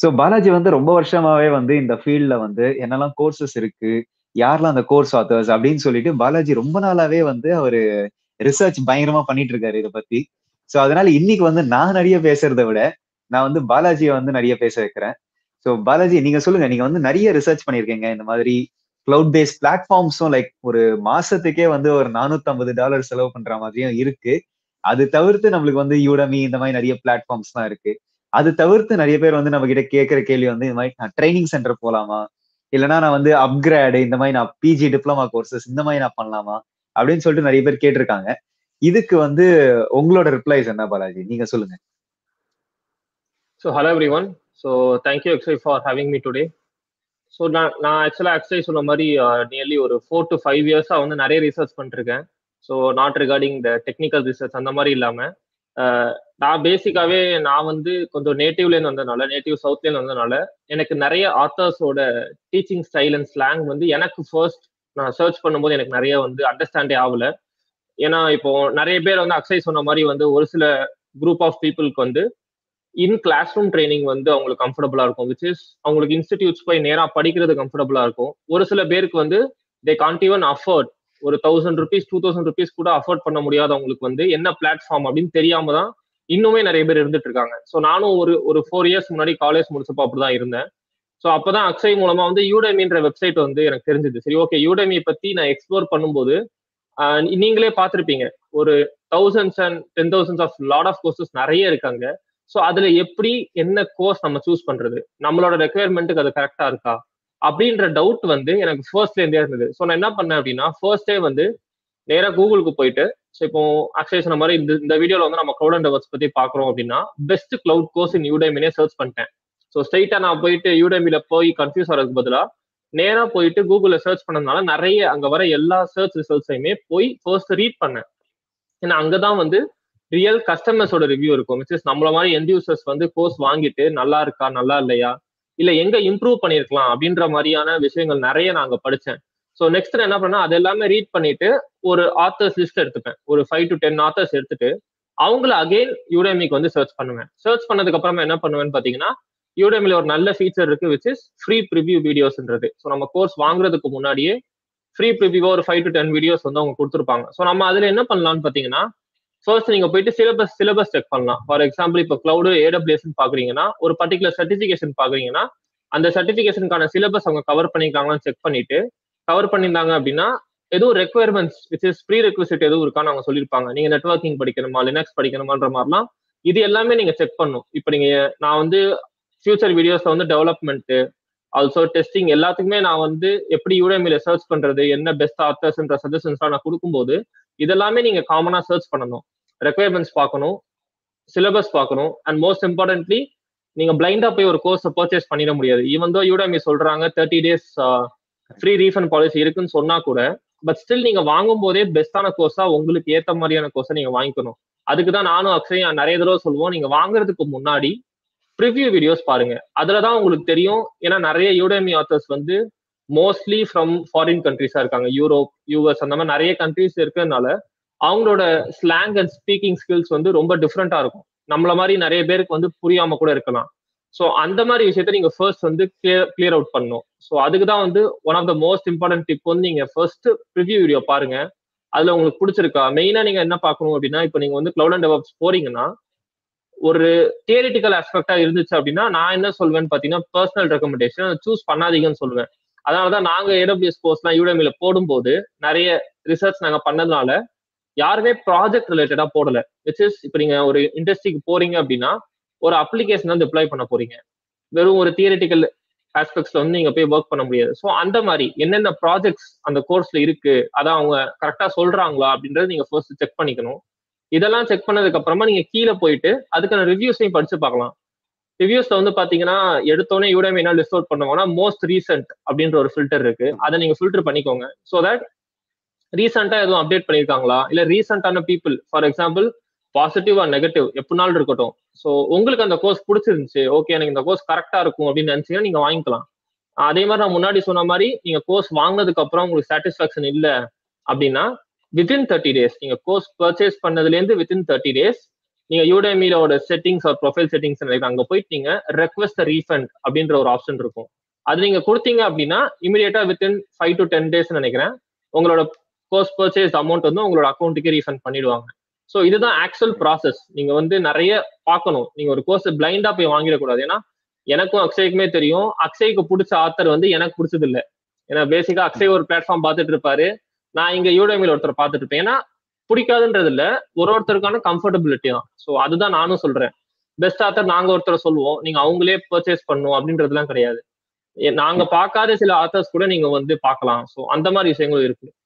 so Balaji வந்து ரொம்ப வருஷமாவே வந்து இந்த ஃபீல்ட்ல வந்து என்னெல்லாம் கோர்சஸ் இருக்கு யாரெல்லாம் அந்த கோர்ஸ் ஆத்தர்ஸ் அப்படின்னு சொல்லிட்டு பாலாஜி ரொம்ப நாளாவே வந்து அவரு ரிசர்ச் பயங்கரமா பண்ணிட்டு இருக்காரு இதை பத்தி ஸோ அதனால இன்னைக்கு வந்து நான் நிறைய பேசுறத விட நான் வந்து பாலாஜியை வந்து நிறைய பேச வைக்கிறேன் ஸோ பாலாஜி நீங்க சொல்லுங்க நீங்க வந்து நிறைய ரிசர்ச் பண்ணிருக்கீங்க இந்த மாதிரி கிளவுட் பேஸ்ட் பிளாட்ஃபார்ம்ஸும் லைக் ஒரு மாசத்துக்கே வந்து ஒரு நானூத்தி டாலர் செலவு பண்ற மாதிரியும் இருக்கு அது தவிர்த்து நம்மளுக்கு வந்து யூடமி இந்த மாதிரி நிறைய பிளாட்ஃபார்ம்ஸ் தான் இருக்கு அது தவிர்த்து நிறைய பேர் வந்து நம்ம கிட்ட கேட்கிற கேள்வி வந்து இந்த மாதிரி நான் ட்ரைனிங் சென்டர் போலாமா இல்லைன்னா நான் வந்து அப்கிரேடு இந்த மாதிரி நான் பிஜி டிப்ளமா கோர்சஸ் இந்த மாதிரி நான் பண்ணலாமா அப்படின்னு சொல்லிட்டு நிறைய பேர் கேட்டிருக்காங்க இதுக்கு வந்து உங்களோட ரிப்ளைஸ் என்ன பாலாஜி நீங்க சொல்லுங்க so hello everyone so thank you எக்ஸை for having me today so நான் நான் ஆக்சுவலாக எக்ஸை சொன்ன மாதிரி நியர்லி ஒரு ஃபோர் டு ஃபைவ் இயர்ஸாக வந்து நிறைய ரிசர்ச் பண்ணிருக்கேன் so not regarding the technical research அந்த மாதிரி இல்லாமல் நான் பேசிக்காவே நான் வந்து கொஞ்சம் நேட்டிவ்லேருந்து வந்ததுனால நேட்டிவ் சவுத்லேருந்து வந்ததுனால எனக்கு நிறைய ஆத்தர்ஸோட டீச்சிங் ஸ்டைல் அண்ட் ஸ்லாங் வந்து எனக்கு ஃபர்ஸ்ட் நான் சர்ச் பண்ணும்போது எனக்கு நிறைய வந்து அண்டர்ஸ்டாண்டே ஆகல ஏன்னா இப்போ நிறைய பேர் வந்து அக்ஸை சொன்ன மாதிரி வந்து ஒரு சில குரூப் ஆஃப் பீப்புளுக்கு வந்து இன் கிளாஸ் ரூம் ட்ரைனிங் வந்து அவங்களுக்கு கம்ஃபர்டபுளா இருக்கும் விச் இஸ் அவங்களுக்கு இன்ஸ்டிடியூட்ஸ் போய் நேராக படிக்கிறது கம்ஃபர்டபுளா இருக்கும் ஒரு சில பேருக்கு வந்து தே கான்ட் ஈவன் அஃபோர்ட் ஒரு thousand rupees two thousand rupees கூட அஃபோர்ட் பண்ண முடியாதவங்களுக்கு வந்து என்ன பிளாட்ஃபார்ம் அப்படின்னு தெரியாம தான் இன்னுமே நிறைய பேர் இருந்துட்டு இருக்காங்க ஸோ நானும் ஒரு ஒரு ஃபோர் இயர்ஸ் முன்னாடி காலேஜ் முடிச்சப்போ அப்படிதான் இருந்தேன் ஸோ அப்பதான் அக்ஷய் மூலமா வந்து யூடமின்ற வெப்சைட் வந்து எனக்கு தெரிஞ்சது சரி ஓகே யூடமி பத்தி நான் எக்ஸ்ப்ளோர் பண்ணும்போது நீங்களே பார்த்துருப்பீங்க ஒரு thousands and ten thousands of lot of courses நிறைய இருக்காங்க ஸோ அதுல எப்படி என்ன கோர்ஸ் நம்ம சூஸ் பண்றது நம்மளோட ரெக்குயர்மெண்ட்டுக்கு அது கரெக்டா இருக்கா அப்படின்ற டவுட் வந்து எனக்கு ஃபர்ஸ்ட்ல இருந்தே இருந்தது ஸோ நான் என்ன பண்ணேன் அப்படின்னா ஃபர்ஸ்டே வந்து நேராக கூகுளுக்கு போயிட்டு ஸோ இப்போ அக்ஷய் சொன்ன மாதிரி இந்த இந்த வீடியோல வந்து நம்ம க்ளவுட் அண்ட் டெவலப்ஸ் பத்தி பாக்குறோம் அப்படின்னா பெஸ்ட் கிளவுட் கோர்ஸ் இன் யூடேமினே சர்ச் பண்ணிட்டேன் ஸோ ஸ்ட்ரைட்டா நான் போயிட்டு யூடேமில போய் கன்ஃபியூஸ் ஆகிறதுக்கு பதிலாக நேரா போயிட்டு கூகுள்ல சர்ச் பண்ணதுனால நிறைய அங்க வர எல்லா சர்ச் ரிசல்ட்ஸையுமே போய் ஃபர்ஸ்ட் ரீட் பண்ணேன் ஏன்னா அங்கதான் வந்து ரியல் கஸ்டமர்ஸோட ரிவ்யூ இருக்கும் விச் இஸ் நம்மள மாதிரி எண்ட் யூசர்ஸ் வந்து கோர்ஸ் வாங்கிட்டு நல்லா இருக்கா நல்லா இல்லையா இல்ல எங்க இம்ப்ரூவ் பண்ணிருக்கலாம் அப்படின்ற மாதிரியான விஷயங்கள் நிறைய நான் அங்க படிச்சேன் ஸோ நெக்ஸ்ட் என்ன பண்ணா அது எல்லாமே ரீட் பண்ணிட்டு ஒரு ஆத்தர்ஸ் லிஸ்ட் எடுத்துப்பேன் ஒரு ஃபைவ் டு டென் ஆத்தர்ஸ் எடுத்துட்டு அவங்கள அகெயின் யூடேமிக்கு வந்து சர்ச் பண்ணுவேன் சர்ச் பண்ணதுக்கு அப்புறமா என்ன பண்ணுவேன்னு பாத்தீங்கன்னா யூடேமில ஒரு நல்ல ஃபீச்சர் இருக்கு விச் இஸ் ஃப்ரீ ப்ரிவியூ வீடியோஸ்ன்றது ஸோ நம்ம கோர்ஸ் வாங்குறதுக்கு முன்னாடியே ஃப்ரீ ப்ரிவியூவா ஒரு ஃபைவ் டு டென் வீடியோஸ் வந்து அவங்க கொடுத்துருப்பாங்க ஸோ நம்ம அதுல என்ன பண்ணலாம்னு பாத்தீங்கன்னா ஃபர்ஸ்ட் நீங்க போயிட்டு சிலபஸ் சிலபஸ் செக் பண்ணலாம் ஃபார் எக்ஸாம்பிள் இப்போ கிளவுடு ஏடபிள்யூஎஸ் பாக்குறீங்கன்னா ஒரு பர்டிகுலர் சர்டிபிகேஷன் பாக்குறீங்கன்னா அந்த சர்டிபிகேஷனுக்கான சிலபஸ் அவங்க கவர் பண்ணிருக்காங்களான்னு செக் பண்ணிட்டு கவர் பண்ணியிருந்தாங்க அப்படின்னா எதுவும் requirements which is prerequisite எதுவும் இருக்கான்னு அவங்க சொல்லியிருப்பாங்க நீங்க நெட்ஒர்க்கிங் படிக்கணுமா லினக்ஸ் படிக்கணுமான்ற மாதிரிலாம் இது எல்லாமே நீங்க செக் பண்ணும் இப்போ நீங்க நான் வந்து ஃபியூச்சர் வீடியோஸ்ல வந்து டெவலப்மெண்ட் ஆல்சோ டெஸ்டிங் எல்லாத்துக்குமே நான் வந்து எப்படி யூடேமில சர்ச் பண்றது என்ன பெஸ்ட் ஆத்தர்ஸ்ன்ற சஜஷன்ஸ்லாம் நான் கொடுக்கும்போது இதெல்லாமே நீங்க காமனா சர்ச் பண்ணணும் ரெக்குயர்மெண்ட்ஸ் பார்க்கணும் சிலபஸ் பார்க்கணும் அண்ட் மோஸ்ட் இம்பார்ட்டன்ட்லி நீங்க பிளைண்டா போய் ஒரு கோர்ஸை பர்ச்சேஸ் பண்ணிட முடியாது ஈவன் தோ யூடேமி சொல்றாங்க thirty days free refund policy இருக்குன்னு சொன்னா கூட பட் ஸ்டில் நீங்க வாங்கும் போதே பெஸ்டான கோர்ஸா உங்களுக்கு ஏத்த மாதிரியான கோர்ஸை நீங்க வாங்கிக்கணும் அதுக்கு தான் நானும் அக்ஷய் நிறைய தடவை சொல்லுவோம் நீங்க வாங்குறதுக்கு முன்னாடி ப்ரிவியூ வீடியோஸ் பாருங்க அதுலதான் உங்களுக்கு தெரியும் ஏன்னா நிறைய யூடேமி ஆத்தர்ஸ் வந்து மோஸ்ட்லி ஃப்ரம் ஃபாரின் கண்ட்ரிஸா இருக்காங்க யூரோப் யூஎஸ் அந்த மாதிரி நிறைய கண்ட்ரிஸ் இருக்கிறதுனால அவங்களோட ஸ்லாங் அண்ட் ஸ்பீக்கிங் ஸ்கில்ஸ் வந்து ரொம்ப டிஃப்ரெண்டா இருக்கும் நம்மள மாதிரி நிறைய பேருக்கு வந்து புரியாம கூட இருக்கலாம் ஸோ அந்த மாதிரி விஷயத்த நீங்க ஃபர்ஸ்ட் வந்து கிளியர் கிளியர் அவுட் பண்ணணும் ஸோ அதுக்கு தான் வந்து one of the most important tip வந்து நீங்க ஃபர்ஸ்ட் ப்ரிவியூ வீடியோ பாருங்க அதுல உங்களுக்கு பிடிச்சிருக்கா மெயினா நீங்க என்ன பார்க்கணும் அப்படின்னா இப்போ நீங்க வந்து கிளவுட் அண்ட் டெவலப்ஸ் போறீங்கன்னா ஒரு தியரிட்டிக்கல் ஆஸ்பெக்டா இருந்துச்சு அப்படின்னா நான் என்ன சொல்வேன்னு பாத்தீங்கன்னா பர்சனல் ரெக்கமெண்டேஷன் சூஸ் பண்ணாதீங்கன்னு சொல்லுவேன் அதனாலதான் நாங்க ஏடபிள்யூஎஸ் கோர்ஸ்லாம் யூடமில போடும்போது நிறைய ரிசர்ச் நாங்க பண்ணதுனால யாருமே ப்ராஜெக்ட் ரிலேட்டடா போடல விச் இஸ் இப்போ நீங்க ஒரு இண்டஸ்ட்ரிக்கு போறீங்க அப்படின்னா ஒரு அப்ளிகேஷன் வந்து டிப்ளாய் பண்ண போறீங்க வெறும் ஒரு தியரிட்டிக்கல் ஆஸ்பெக்ட்ஸ்ல வந்து நீங்க போய் ஒர்க் பண்ண முடியாது ஸோ அந்த மாதிரி என்னென்ன ப்ராஜெக்ட்ஸ் அந்த கோர்ஸ்ல இருக்கு அதான் அவங்க கரெக்டா சொல்றாங்களா அப்படின்றத நீங்க ஃபர்ஸ்ட் செக் பண்ணிக்கணும் இதெல்லாம் செக் பண்ணதுக்கு அப்புறமா நீங்க கீழே போயிட்டு அதுக்கான ரிவ்யூஸையும் படிச்சு பார்க்கலாம் ரிவ்யூஸ்ல வந்து பாத்தீங்கன்னா எடுத்தோடனே யூடமே என்ன லிஸ்ட் அவுட் பண்ணுவாங்கன்னா மோஸ்ட் ரீசெண்ட் அப்படின்ற ஒரு ஃபில்டர் இருக்கு அதை நீங்க ஃபில்டர் பண்ணிக்கோங்க ஸோ தட் ரீசெண்டா எதுவும் அப்டேட் பண்ணிருக்காங்களா இல்ல ரீசெண்டான people for example positive or negative எப்படினாலும் இருக்கட்டும் ஸோ உங்களுக்கு அந்த கோர்ஸ் பிடிச்சிருந்துச்சு ஓகே எனக்கு இந்த கோர்ஸ் கரெக்டா இருக்கும் அப்படின்னு நினைச்சீங்கன்னா நீங்க வாங்கிக்கலாம் அதே மாதிரி நான் முன்னாடி சொன்ன மாதிரி நீங்க கோர்ஸ் வாங்கினதுக்கு அப்புறம் உங்களுக்கு சாட்டிஸ்பாக்சன் இல்லை அப்படின்னா வித்தின் தேர்ட்டி டேஸ் நீங்க கோர்ஸ் பர்ச்சேஸ் பண்ணதுலேருந்து வித்தின் தேர்ட்டி டேஸ் நீங்க யூடேமியோட செட்டிங்ஸ் ஒரு ப்ரொஃபைல் செட்டிங்ஸ் அங்க போயிட்டு நீங்க ரெக்வஸ்ட் ரீஃபண்ட் அப்படின்ற ஒரு ஆப்ஷன் இருக்கும் அது நீங்க கொடுத்தீங்க அப்படின்னா இமீடியட்டா within five to ten days நினைக்கிறேன் உங்களோட கோர்ஸ் பர்ச்சேஸ் அமௌண்ட் வந்து உங்களோட அக்கௌண்ட்டுக்கே ரீஃபண்ட் பண்ணிடுவாங்க ஸோ இதுதான் ஆக்சுவல் ப்ராசஸ் நீங்க வந்து நிறைய பார்க்கணும் நீங்க ஒரு கோர்ஸ் பிளைண்டா போய் வாங்கிடக்கூடாது ஏன்னா எனக்கும் அக்ஷய்க்குமே தெரியும் அக்ஷய்க்கு பிடிச்ச ஆத்தர் வந்து எனக்கு பிடிச்சது இல்லை ஏன்னா பேசிக்கா அக்ஷய் ஒரு பிளாட்ஃபார்ம் பார்த்துட்டு இருப்பாரு நான் இங்க யூடேமியில் ஒருத்தர் பார்த்துட்டு இருப்பேன் ஏன்னா பிடிக்காதுன்றது இல்ல ஒரு ஒருத்தருக்கான கம்ஃபர்டபிலிட்டி தான் ஸோ அதுதான் நானும் சொல்றேன் பெஸ்ட் ஆத்தர் நாங்க ஒருத்தர் சொல்லுவோம் நீங்க அவங்களே பர்ச்சேஸ் பண்ணும் அப்படின்றதுலாம் கிடையாது நாங்க பார்க்காத சில ஆத்தர்ஸ் கூட நீங்க வந்து பார்க்கலாம் ஸோ அந்த மாதிரி விஷயங்களும் இருக்கு